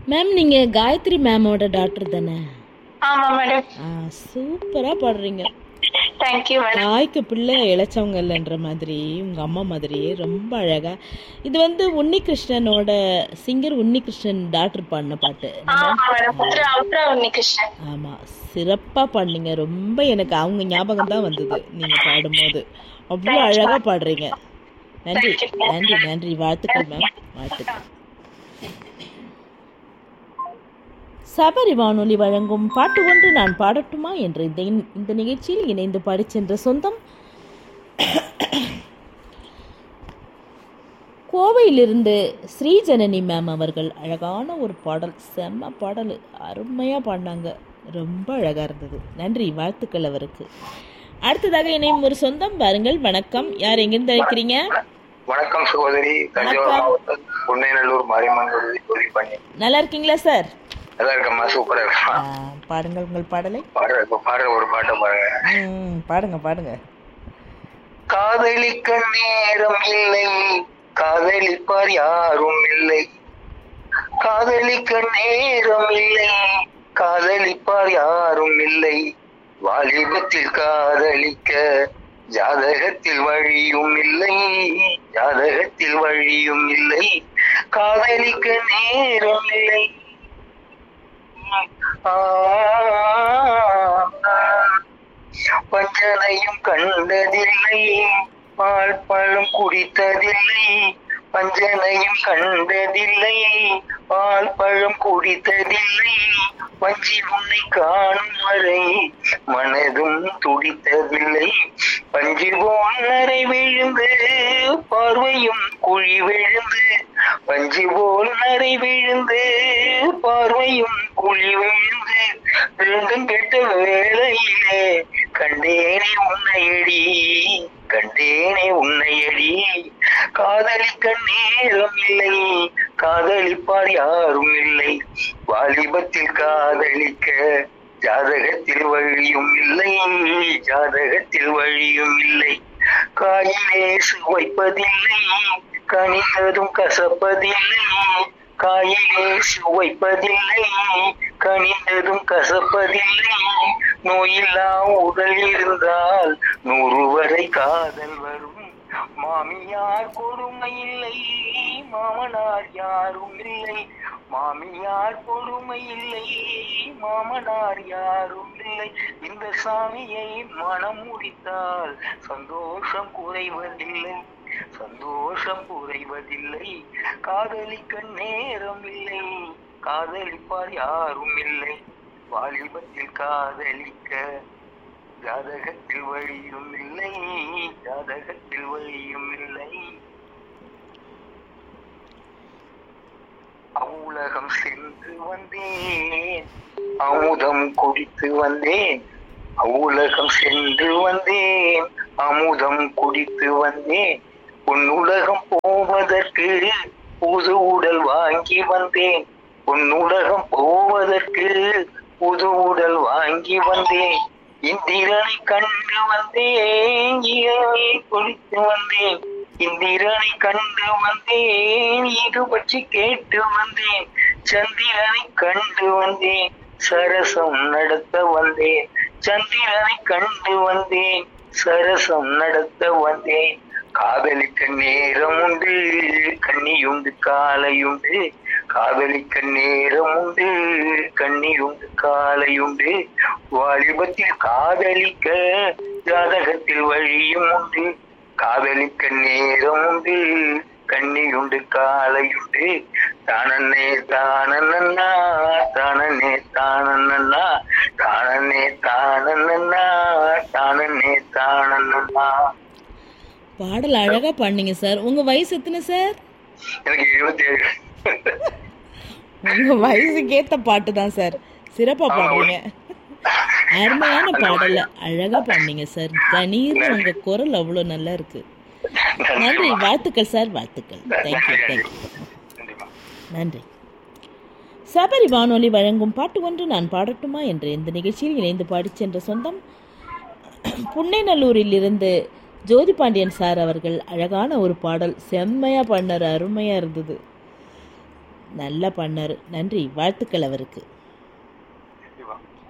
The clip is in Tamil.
மேம் நீங்கள் காயத்ரி மேமோட டாக்டர் தானே ஆமா மேடம் ஆ சூப்பராக பாடுறீங்க தேங்க்யூ மேடம் தாய்க்கு பிள்ளை இளைச்சவங்க இல்லைன்ற மாதிரி உங்கள் அம்மா மாதிரியே ரொம்ப அழகா இது வந்து உன்னிகிருஷ்ணனோட சிங்கர் உன்னிகிருஷ்ணன் டாக்டர் பாடின பாட்டு ஆமா மேடம் அப்புறம் அப்புறம் உன்னிகிருஷ்ணன் ஆமாம் சிறப்பாக பாடினீங்க ரொம்ப எனக்கு அவங்க ஞாபகம் தான் வந்தது நீங்கள் பாடும்போது அவ்வளோ அழகாக பாடுறீங்க நன்றி நன்றி நன்றி வாழ்த்துக்கள் மேம் வாழ்த்துக்கள் சபரி வானொலி வழங்கும் பாட்டு ஒன்று நான் பாடட்டுமா என்ற இந்த இந்த நிகழ்ச்சியில் இணைந்து பாடிச் சென்ற சொந்தம் கோவையிலிருந்து ஸ்ரீஜனனி மேம் அவர்கள் அழகான ஒரு பாடல் செம்ம பாடல் அருமையாக பாடினாங்க ரொம்ப அழகாக இருந்தது நன்றி வாழ்த்துக்கள் அவருக்கு அடுத்ததாக இணையும் ஒரு சொந்தம் பாருங்கள் வணக்கம் யார் எங்கிருந்து அழைக்கிறீங்க வணக்கம் சகோதரி தஞ்சாவூர் மாவட்டம் புன்னைநல்லூர் மாரியம்மன் விடுதி உதவி பண்ணி நல்லா இருக்கீங்களா சார் நல்லா இருக்கம்மா சூப்பரா இருக்கம்மா ஆ, பாடுங்கள் உங்கள் பாடலை பாடுற இப்ப பாடுற ஒரு பாட்டை பாருங்க ம், பாடுங்க பாடுங்க காதலிக்க நேரம் இல்லை காதலிப்பார் யாரும் இல்லை காதலிக்க நேரம் இல்லை காதலிப்பார் யாரும் இல்லை வாலிபத்தில் காதலிக்க ஜாதகத்தில் வழியும் இல்லை ஜாதகத்தில் வழியும் இல்லை காதலிக்க நேரம் இல்லை பஞ்சனையும் கண்டதில்லை பால் பழம் குடித்ததில்லை பஞ்சனையும் கண்டதில்லை பால் பழம் குடித்ததில்லை வஞ்சி உன்னை காணும் வரை மனதும் துடித்ததில்லை பஞ்சு போல் விழுந்து பார்வையும் குழி விழுந்து பஞ்சு போல் நரை விழுந்து பார்வையும் குழி விழுந்து ரெண்டும் கெட்ட வேளையிலே கண்டேனே உன்னையடி கண்டேனே உன்னையடி காதலிக்க நேரம் இல்லை காதலிப்பார் யாரும் இல்லை வாலிபத்தில் காதலிக்க ஜாதகத்தில் வழியும் இல்லை ஜாதகத்தில் வழியும் இல்லை காயிலே சுவைப்பதில்லை கனிந்ததும் கசப்பதில்லை காயிலே சுவைப்பதில்லை கனிந்ததும் கசப்பதில்லை நோயில்லா உடல் இருந்தால் நூறு வரை காதல் வரும் மாமியார் கொடுமை இல்லை மாமனார் யாரும் இல்லை மாமியார் கொடுமை இல்லை மாமனார் யாரும் இல்லை இந்த சாமியை மனம் முடித்தால் சந்தோஷம் குறைவதில்லை சந்தோஷம் குறைவதில்லை காதலிக்க நேரம் இல்லை காதலிப்பார் யாரும் இல்லை வாலிபத்தில் காதலிக்க ஜாதகத்தில் வழியும் இல்லை ஜாதகத்தில் வழியும் இல்லை அவுலகம் சென்று வந்தேன் அமுதம் குடித்து வந்தேன் அவுலகம் சென்று வந்தேன் அமுதம் குடித்து வந்தேன் உன்னுலகம் போவதற்கு புது உடல் வாங்கி வந்தேன் உன்னுலகம் போவதற்கு புது உடல் வாங்கி வந்தேன் இந்திரனை கண்டு வந்தேன் இரவை குளித்து வந்தேன் இந்திரனை கண்டு வந்தேன் இது பற்றி கேட்டு வந்தேன் சந்திரனை கண்டு வந்தேன் சரசம் நடத்த வந்தேன் சந்திரனை கண்டு வந்தேன் சரசம் நடத்த வந்தேன் காதலிக்க நேரம் உண்டு கண்ணியுண்டு காலையுண்டு காதலிக்க நேரம் உண்டு கண்ணியுண்டு காலையுண்டு வாலிபத்தில் காதலிக்க ஜாதகத்தில் வழியும் உண்டு காதலிக்க நேரம் உண்டு கண்ணியுண்டு காலையுண்டு தானன்னே தானன்னா தானன்னே தானன்னா தானன்னே தானன்னா தானன்னே தானன்னா பாடல் அழகா பாடினீங்க சார் உங்க வயசு எத்தனை சார் எனக்கு இருபத்தி ஏழு உங்க வயசுக்கு ஏத்த பாட்டு தான் சார் சிறப்பா பாடுறீங்க அருமையான பாடல அழகா பாடினீங்க சார் கணீர்னு உங்க குரல் அவ்வளவு நல்லா இருக்கு நன்றி வாழ்த்துக்கள் சார் வாழ்த்துக்கள் தேங்க்யூ தேங்க்யூ நன்றிம்மா நன்றி சபரி வானொலி வழங்கும் பாட்டு ஒன்று நான் பாடட்டுமா என்ற இந்த நிகழ்ச்சியில் இணைந்து பாடிச் சென்ற சொந்தம் புன்னைநல்லூரில் இருந்து ஜோதி பாண்டியன் சார் அவர்கள் அழகான ஒரு பாடல் செம்மையா பண்ணார் அருமையா இருந்தது நல்லா பண்ணாரு நன்றி வாழ்த்துக்கள் அவருக்கு கண்டிப்பா